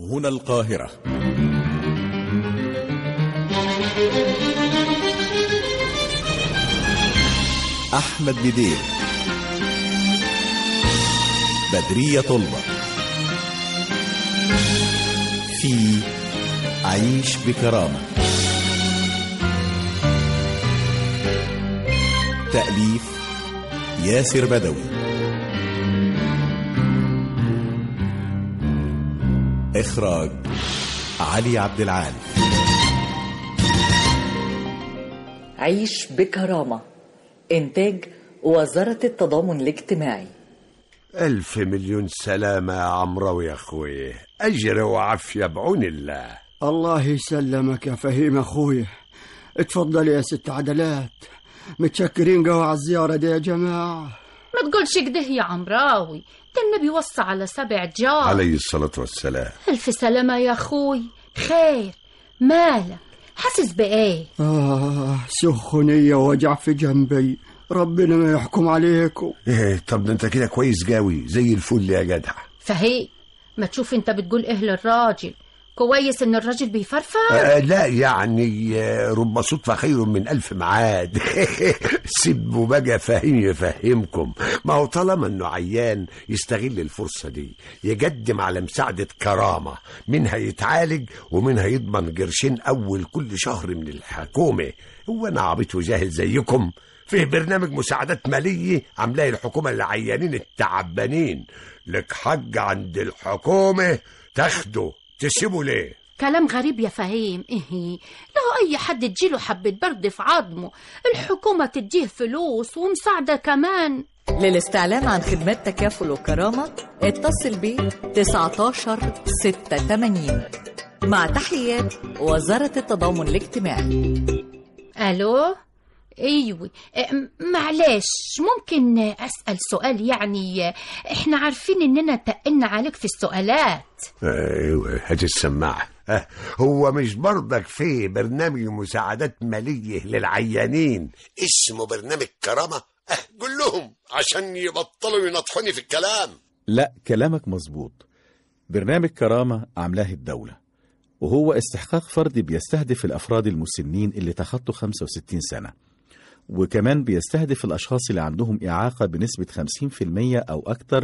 هنا القاهرة أحمد بدير بدرية طلبة في عيش بكرامة تأليف ياسر بدوي إخراج علي عبد العال عيش بكرامة إنتاج وزارة التضامن الاجتماعي ألف مليون سلامة يا عمرو يا أخوي أجر وعافية بعون الله الله يسلمك يا فهيم اخويا اتفضل يا ست عدلات متشكرين قوي على الزيارة دي يا جماعة ما تقولش كده يا عمراوي ده النبي وصى على سبع جار عليه الصلاة والسلام ألف سلامة يا أخوي خير مالك حاسس بإيه آه سخونية ووجع في جنبي ربنا ما يحكم عليكم إيه طب ده أنت كده كويس جاوي زي الفل يا جدع فهي ما تشوف انت بتقول ايه للراجل كويس ان الراجل بيفرفر آه لا يعني آه، رب صدفة خير من ألف معاد سيبوا بقى فاهم يفهمكم ما هو طالما انه عيان يستغل الفرصة دي يقدم على مساعدة كرامة منها يتعالج ومنها يضمن قرشين أول كل شهر من الحكومة هو أنا عبيط وجاهل زيكم فيه برنامج مساعدات مالية عاملاه الحكومة للعيانين التعبانين لك حق عند الحكومة تاخده تسيبه ليه كلام غريب يا فهيم ايه لو اي حد تجيله حبة برد في عظمه الحكومة تديه فلوس ومساعدة كمان للاستعلام عن خدمات تكافل وكرامة اتصل ب 19 86 مع تحيات وزارة التضامن الاجتماعي الو ايوه اه، م- معلش ممكن اسال سؤال يعني اه، احنا عارفين اننا تقلنا عليك في السؤالات ايوه هات السماعة اه، هو مش برضك في برنامج مساعدات مالية للعيانين اسمه برنامج كرامة اه قول لهم عشان يبطلوا ينطحوني في الكلام لا كلامك مظبوط برنامج كرامة عاملاه الدولة وهو استحقاق فردي بيستهدف الأفراد المسنين اللي تخطوا 65 سنة وكمان بيستهدف الأشخاص اللي عندهم إعاقة بنسبة 50% أو أكتر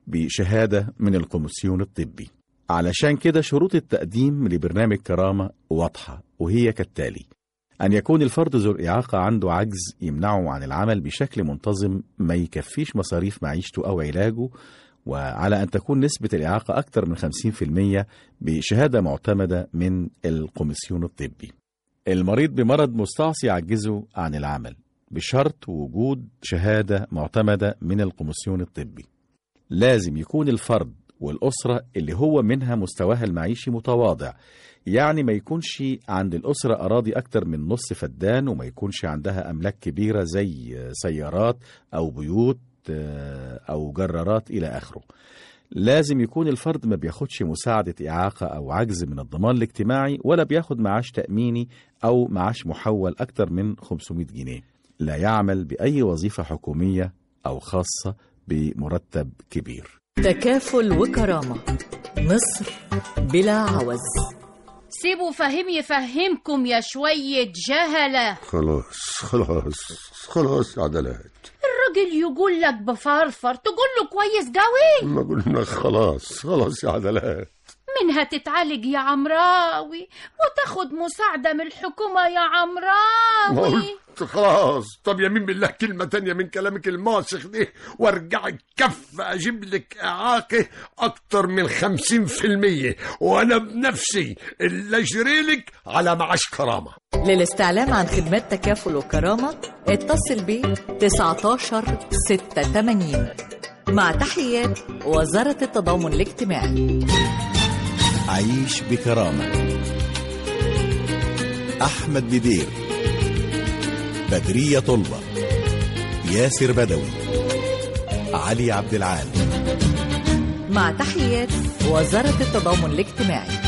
بشهادة من الكوميسيون الطبي علشان كده شروط التقديم لبرنامج كرامة واضحة وهي كالتالي أن يكون الفرد ذو الإعاقة عنده عجز يمنعه عن العمل بشكل منتظم ما يكفيش مصاريف معيشته أو علاجه وعلى أن تكون نسبة الإعاقة أكثر من 50% بشهادة معتمدة من الكوميسيون الطبي المريض بمرض مستعصي يعجزه عن العمل بشرط وجود شهادة معتمدة من الكوميسيون الطبي لازم يكون الفرد والأسرة اللي هو منها مستواها المعيشي متواضع يعني ما يكونش عند الأسرة أراضي أكتر من نص فدان وما يكونش عندها أملاك كبيرة زي سيارات أو بيوت آه، أو جرارات إلى آخره لازم يكون الفرد ما بياخدش مساعدة إعاقة أو عجز من الضمان الاجتماعي ولا بياخد معاش تأميني أو معاش محول أكتر من 500 جنيه لا يعمل بأي وظيفة حكومية أو خاصة بمرتب كبير تكافل وكرامة مصر بلا عوز سيبوا فهيم يفهمكم يا شوية جهلة خلاص خلاص خلاص يا عدلات الراجل يقول لك بفرفر تقول له كويس قوي ما قلنا خلاص خلاص يا عدلات منها تتعالج يا عمراوي وتاخد مساعدة من الحكومة يا ما عمراوي قلت خلاص طب يمين بالله كلمة تانية من كلامك الماسخ دي وارجع الكف اجيب لك اعاقة اكتر من خمسين في المية وانا بنفسي اللي اجريلك على معاش كرامة للاستعلام عن خدمات تكافل وكرامة اتصل ب 19 86 مع تحيات وزارة التضامن الاجتماعي عيش بكرامة أحمد بدير بدرية طلبة ياسر بدوي علي عبد العال مع تحيات وزارة التضامن الاجتماعي